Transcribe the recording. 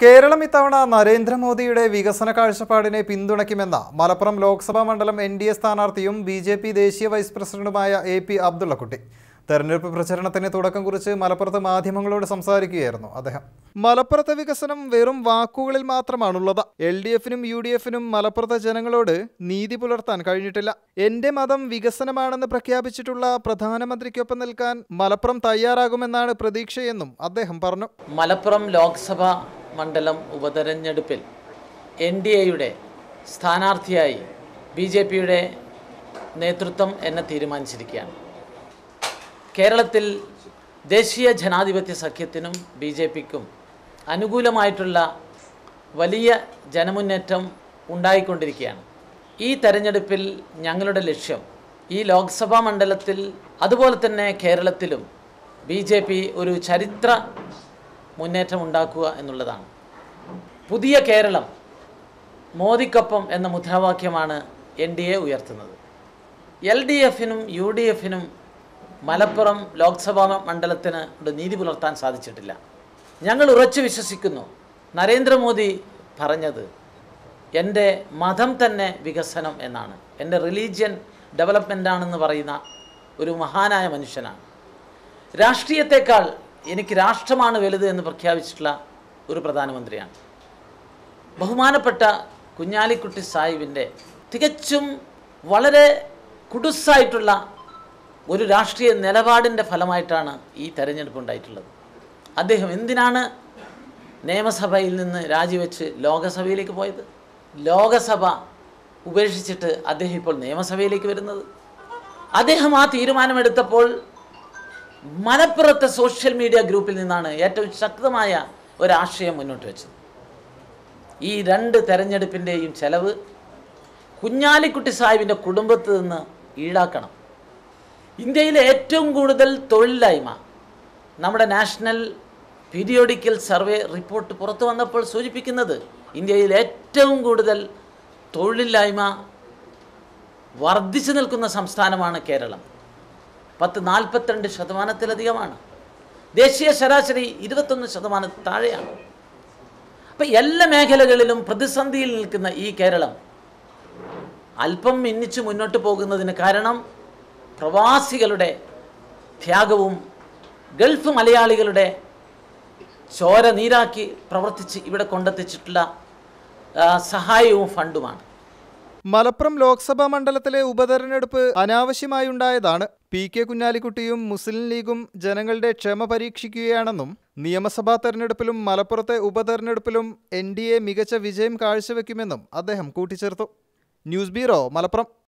കേരളം ഇത്തവണ നരേന്ദ്രമോദിയുടെ വികസന കാഴ്ചപ്പാടിനെ പിന്തുണയ്ക്കുമെന്ന മലപ്പുറം ലോക്സഭാ മണ്ഡലം എൻ ഡി എ സ്ഥാനാർത്ഥിയും ബി ജെ പി ദേശീയ വൈസ് പ്രസിഡന്റുമായ എ പി അബ്ദുള്ളക്കുട്ടി തെരഞ്ഞെടുപ്പ് പ്രചരണത്തിന് തുടക്കം കുറിച്ച് മലപ്പുറത്ത് മാധ്യമങ്ങളോട് സംസാരിക്കുകയായിരുന്നു അദ്ദേഹം മലപ്പുറത്തെ വികസനം വെറും വാക്കുകളിൽ മാത്രമാണുള്ളത് എൽ ഡി എഫിനും യു ഡി എഫിനും മലപ്പുറത്തെ ജനങ്ങളോട് നീതി പുലർത്താൻ കഴിഞ്ഞിട്ടില്ല എന്റെ മതം വികസനമാണെന്ന് പ്രഖ്യാപിച്ചിട്ടുള്ള പ്രധാനമന്ത്രിക്കൊപ്പം നിൽക്കാൻ മലപ്പുറം തയ്യാറാകുമെന്നാണ് പ്രതീക്ഷയെന്നും അദ്ദേഹം പറഞ്ഞു മലപ്പുറം ലോക്സഭാ മണ്ഡലം ഉപതെരഞ്ഞെടുപ്പിൽ എൻ ഡി എയുടെ സ്ഥാനാർത്ഥിയായി ബി ജെ പിയുടെ നേതൃത്വം എന്നെ തീരുമാനിച്ചിരിക്കുകയാണ് കേരളത്തിൽ ദേശീയ ജനാധിപത്യ സഖ്യത്തിനും ബി ജെ പിക്കും അനുകൂലമായിട്ടുള്ള വലിയ ജനമുന്നേറ്റം ഉണ്ടായിക്കൊണ്ടിരിക്കുകയാണ് ഈ തെരഞ്ഞെടുപ്പിൽ ഞങ്ങളുടെ ലക്ഷ്യം ഈ ലോക്സഭാ മണ്ഡലത്തിൽ അതുപോലെ തന്നെ കേരളത്തിലും ബി ജെ പി ഒരു ചരിത്ര മുന്നേറ്റം ഉണ്ടാക്കുക എന്നുള്ളതാണ് പുതിയ കേരളം മോദിക്കൊപ്പം എന്ന മുദ്രാവാക്യമാണ് എൻ ഡി എ ഉയർത്തുന്നത് എൽ ഡി എഫിനും യു ഡി എഫിനും മലപ്പുറം ലോക്സഭാ മണ്ഡലത്തിന് ഇവിടെ നീതി പുലർത്താൻ സാധിച്ചിട്ടില്ല ഞങ്ങൾ ഉറച്ചു വിശ്വസിക്കുന്നു നരേന്ദ്രമോദി പറഞ്ഞത് എൻ്റെ മതം തന്നെ വികസനം എന്നാണ് എൻ്റെ റിലീജിയൻ ഡെവലപ്മെൻ്റ് ആണെന്ന് പറയുന്ന ഒരു മഹാനായ മനുഷ്യനാണ് രാഷ്ട്രീയത്തെക്കാൾ എനിക്ക് രാഷ്ട്രമാണ് വലുത് എന്ന് പ്രഖ്യാപിച്ചിട്ടുള്ള ഒരു പ്രധാനമന്ത്രിയാണ് ബഹുമാനപ്പെട്ട കുഞ്ഞാലിക്കുട്ടി സാഹിബിൻ്റെ തികച്ചും വളരെ കുടുസായിട്ടുള്ള ഒരു രാഷ്ട്രീയ നിലപാടിൻ്റെ ഫലമായിട്ടാണ് ഈ തെരഞ്ഞെടുപ്പ് ഉണ്ടായിട്ടുള്ളത് അദ്ദേഹം എന്തിനാണ് നിയമസഭയിൽ നിന്ന് രാജിവെച്ച് ലോകസഭയിലേക്ക് പോയത് ലോകസഭ ഉപേക്ഷിച്ചിട്ട് അദ്ദേഹം ഇപ്പോൾ നിയമസഭയിലേക്ക് വരുന്നത് അദ്ദേഹം ആ തീരുമാനമെടുത്തപ്പോൾ മലപ്പുറത്തെ സോഷ്യൽ മീഡിയ ഗ്രൂപ്പിൽ നിന്നാണ് ഏറ്റവും ശക്തമായ ഒരാശയം മുന്നോട്ട് വെച്ചത് ഈ രണ്ട് തെരഞ്ഞെടുപ്പിൻ്റെയും ചെലവ് കുഞ്ഞാലിക്കുട്ടി സാഹിബിൻ്റെ കുടുംബത്തിൽ നിന്ന് ഈടാക്കണം ഇന്ത്യയിലെ ഏറ്റവും കൂടുതൽ തൊഴിലില്ലായ്മ നമ്മുടെ നാഷണൽ പീരിയോഡിക്കൽ സർവേ റിപ്പോർട്ട് പുറത്തു വന്നപ്പോൾ സൂചിപ്പിക്കുന്നത് ഇന്ത്യയിൽ ഏറ്റവും കൂടുതൽ തൊഴിലില്ലായ്മ വർദ്ധിച്ചു നിൽക്കുന്ന സംസ്ഥാനമാണ് കേരളം പത്ത് നാൽപ്പത്തിരണ്ട് ശതമാനത്തിലധികമാണ് ദേശീയ ശരാശരി ഇരുപത്തൊന്ന് ശതമാനത്തിൽ താഴെയാണ് അപ്പം എല്ലാ മേഖലകളിലും പ്രതിസന്ധിയിൽ നിൽക്കുന്ന ഈ കേരളം അല്പം മിന്നിച്ച് മുന്നോട്ട് പോകുന്നതിന് കാരണം പ്രവാസികളുടെ ത്യാഗവും ഗൾഫ് മലയാളികളുടെ ചോര നീരാക്കി പ്രവർത്തിച്ച് ഇവിടെ കൊണ്ടെത്തിച്ചിട്ടുള്ള ആ, സഹായവും ഫണ്ടുമാണ് മലപ്പുറം ലോക്സഭാ മണ്ഡലത്തിലെ ഉപതെരഞ്ഞെടുപ്പ് അനാവശ്യമായുണ്ടായതാണ് പി കെ കുഞ്ഞാലിക്കുട്ടിയും മുസ്ലിം ലീഗും ജനങ്ങളുടെ ക്ഷമ പരീക്ഷിക്കുകയാണെന്നും നിയമസഭാ തെരഞ്ഞെടുപ്പിലും മലപ്പുറത്തെ ഉപതെരഞ്ഞെടുപ്പിലും എൻ ഡി എ മികച്ച വിജയം കാഴ്ചവെക്കുമെന്നും അദ്ദേഹം കൂട്ടിച്ചേർത്തു ന്യൂസ് ബ്യൂറോ മലപ്പുറം